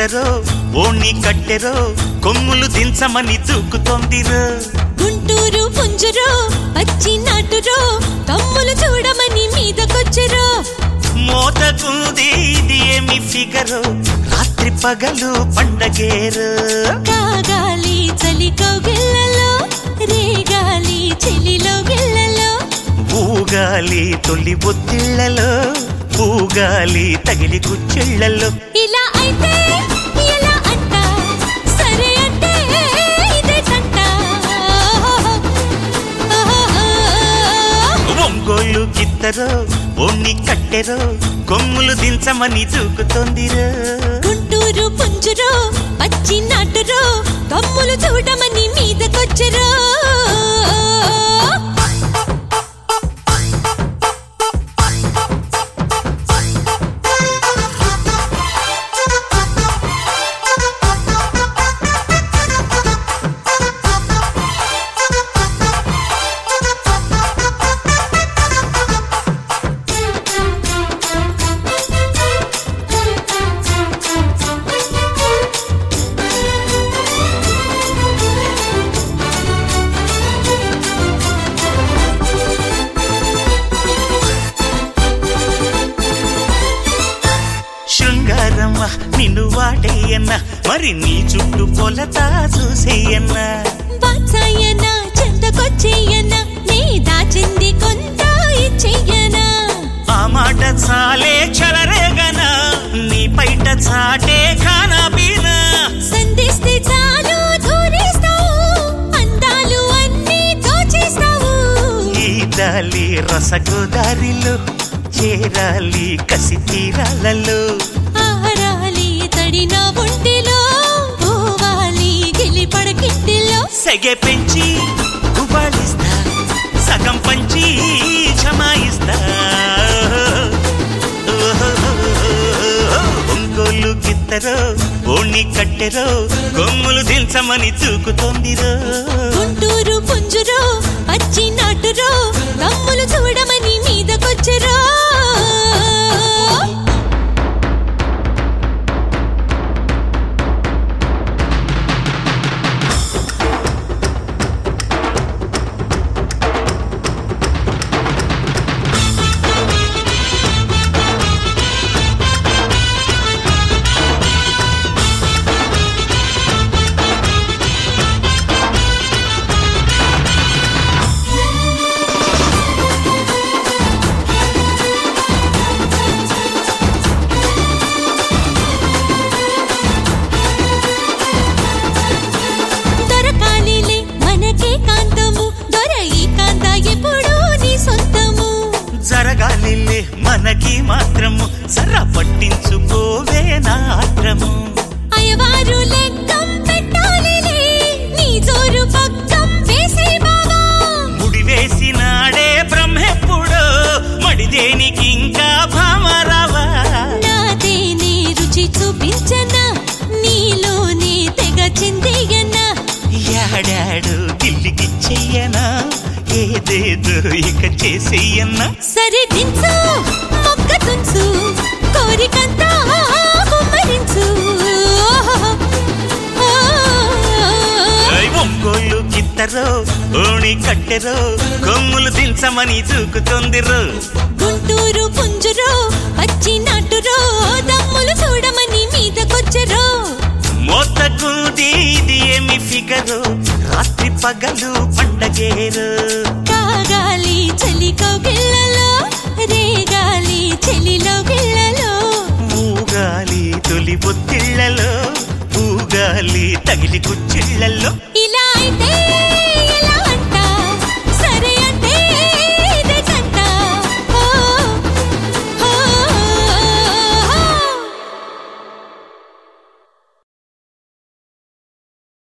గిత్తరో ఓణి కట్టెరో కొమ్ములు దించమని దూకుతోందిరో గుంటూరు పుంజురో పచ్చి నాటురో తమ్ములు చూడమని మీదకొచ్చరో మోతకుంది ఇది ఏమి ఫిగరు రాత్రి పగలు పండగేరు కాగాలి చలి కౌగిళ్ళలో రేగాలి చెలిలో గిళ్ళలో ఊగాలి తొలి బొత్తిళ్లలో ఊగాలి తగిలి కుచ్చిళ్లలో ఇలా అయితే ఎలా అంట సరే అంటే ఇదే కంట ఒంగోలు గిత్తరో ఓణి కట్టెరో కొమ్ములు దించమని దూకుతోందిరో గుంటూరు పుంజురో పచ్చి నాటురో తమ్ములు చూడమని మీదకొచ్చరో శృంగారమ్మ నిన్ను వాడేయన్న మరి నీ చుట్టూ కొలత చూసేయన్న బాచాయనా చెంతకొచ్చేయనా నీ దాచింది కొంత ఇచ్చేయనా ఆ మాట చాలే చలరేగన నీ పైట చాటే ఖానా పీనా సంధిస్తే చాలు దూరేస్తావు అందాలు అన్నీ దోచేస్తావు ఈ దాలి రసగోదారిలో చేరాలి కసి తీరాలలో ఆరాలి తడిన ఒంటిలో పోవాలి గిలి పడకింటిలో సెగె పెంచి గుబాళిస్తా సగం పంచి క్షమాయిస్తా ఒంగోలు గిత్తరో ఓణి కట్టెరో కొమ్ములు దించమని చూకుతోందిరో గుంటూరు పుంజురో పచ్చి నాటురో తమ్ములు చూడమని మీదకొచ్చరో దొరకాలిలే మనకే కాంతము దొర ఈ కాంత ఎప్పుడు నీ సొంతము జరగాలిలే మనకి మాత్రము సర పట్టించుకోవే నాత్రము అయవారు లెక్కం పెట్టాలిలే నీ జోరు పక్కం వేసే బావా ముడివేసినాడే బ్రహ్మెప్పుడో మడిదేనికి ఇంకా భామరావా నాదేనే రుచి చూపించనా నీలోనే తెగ చిందేయనా యాడాడు గిల్లిగిచ్చెయ్యనా ఏదేదో ఇక చేసేయన్నా సరే దించు మొక్క తుంచు కోరికంతా కుమ్మరించు ఐ ఒంగోలు గిత్తరో ఓణి కట్టెరో కొమ్ములు దించమని దూకుతోందిరో గుంటూరు పుంజురో పచ్చి నాటురో దమ్ములు చూడమని మీదకొచ్చరో మోతకుంది ఇది ఏమి ఫిగరు రాత్రి పగలు పండగేరు కాగాలి చలి కౌగిళ్ళలో రేగాలి చెలిలో గిళ్ళలో ఊగాలి తొలి బొత్తిళ్లలో ఊగాలి తగిలి కుచ్చిళ్లలో